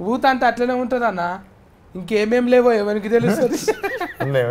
ఊత అంటే అట్లనే ఉంటుంది అన్న ఇంకేమేం లేవో ఎవరికి తెలుస్తుంది ఉన్నాయి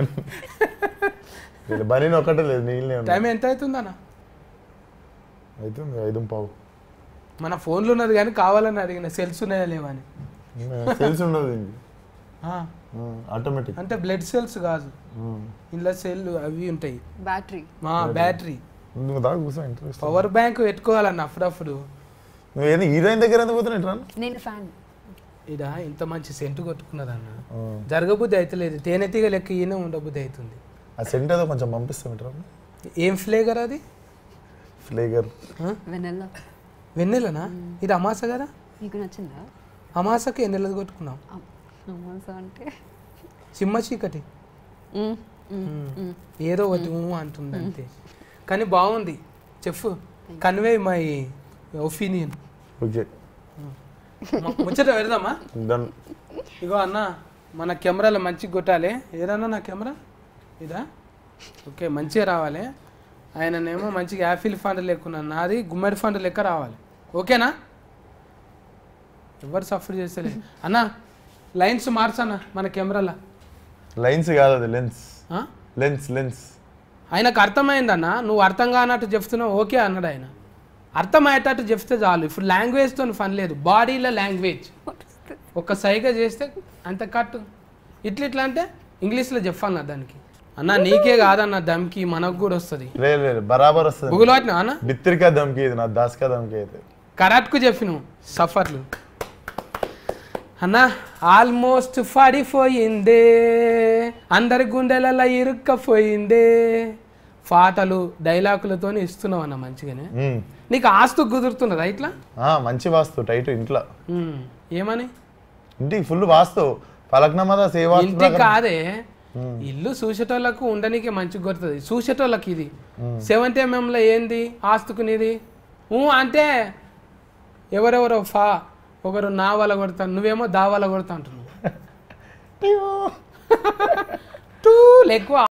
బనీన్ ఒక్కటే లేదు నీళ్ళనే ఉన్నాయి టైం ఎంత అవుతుంది అన్న అవుతుంది ఐదు పావు మన ఫోన్లో ఉన్నది కానీ కావాలని అడిగిన సెల్స్ ఉన్నాయా లేవా అని సెల్స్ ఉండదు దీనికి ఆ, ఆటోమేటిక్ అంటే బ్లడ్ సెల్స్ కాదు ఇందులో సెల్ అవి ఉంటాయి బ్యాటరీ మా బ్యాటరీ నువ్వు దాకా కూర్చో ఇంట్రెస్ట్ పవర్ బ్యాంక్ పెట్టుకోవాలన్న అప్పుడప్పుడు నువ్వు ఏంది హీరోయిన్ దగ్గర ఎందుకు పోతున్నావు ఇట్లా నేను ఫ్యాన్ ఇడ ఇంత మంచి సెంటు కొట్టుకున్నదన్న జరగబుద్ధి అవుతలేదు తేనెతీగ లెక్క ఈయన ఉండబుద్ధి అవుతుంది ఆ సెంట్ ఏదో కొంచెం పంపిస్తాం ఇట్లా ఏం ఫ్లేగర్ అది ఫ్లేగర్ ఆ? వెనెల్లా వెన్నెలనా ఇది అమాస కదా నీకు నచ్చిందా అమాసకి ఎన్నెలది కొట్టుకున్నాం అమ్- అమ్మాస అంటే చిమ్మ చీకటి మ్మ్, మ్మ్, మ్మ్. ఏదో ఒకటి ఊ అంటుంది అంతే కానీ బాగుంది చెప్పు కన్వే మై ఒపీనియన్ ఓకే ముచ్చట పెడదామా డన్ ఇగో అన్న మన కెమెరాలో మంచిగా కొట్టాలి ఏదన్నా నా కెమెరా ఇదా ఓకే మంచిగా రావాలి ఆయననేమో మంచిగా యాపిల్ ఫండ్ లెక్కున్నా నాది గుమ్మడి ఫండ్ లెక్క రావాలి ఓకేనా ఎవరు సఫర్ చేస్తలే అన్న లైన్స్ మార్చన్న మన కెమెరాలో లైన్స్ కాదు అది లెన్స్ ఆ? లెన్స్ లెన్స్ ఆయనకు అర్థమైందన్న నువ్వు అర్థం కానట్టు చెప్తున్నావు ఓకే అన్నాడు ఆయన అర్థమయ్యేటట్టు చెప్తే చాలు ఇప్పుడు లాంగ్వేజ్తో పని లేదు బాడీలో లాంగ్వేజ్ ఒక సైగ చేస్తే అంత కట్టు ఇట్లా ఇట్లా అంటే ఇంగ్లీష్లో చెప్పాలన్న దానికి అన్న నీకే కాదన్న దమ్కి మనకు కూడా వస్తుంది లేదు లేదు బరాబర్ వస్తుంది బుగులు పట్టినా అన్న బిత్తిరికా దమ్కి ఇది నా దాస్కా దమ్కి అయితే కరాట్కు చెప్పిన సఫర్లు అన్న ఆల్మోస్ట్ పడిపోయిందే అందరి గుండెలలో ఇరుక్కపోయిందే పాటలు డైలాగులతో ఇస్తున్నావు అన్న మంచిగానే మ్మ్. నీకు ఆస్తు కుదురుతున్నదా ఇట్లా ఆ, మంచి వాస్తు టైట్ ఇంట్లో ఉమ్, ఏమని ఇంటికి ఫుల్ వాస్తు పలక్నమద సేవా ఇంటికి కాదే ఇల్లు చూసేటోళ్ళకు ఉండనీకే మంచిగా కొడుతుంది చూసేటోళ్ళకి ఇది సెవెంత్ ఎంఎంలో ఏంది ఆస్తుకునేది ఊ అంటే ఎవరెవరో ఫా ఒకరు నా వల్ల కొడతాను నువ్వేమో దా వల్ల కొడతా అంటున్నావు టూ ఎక్కువ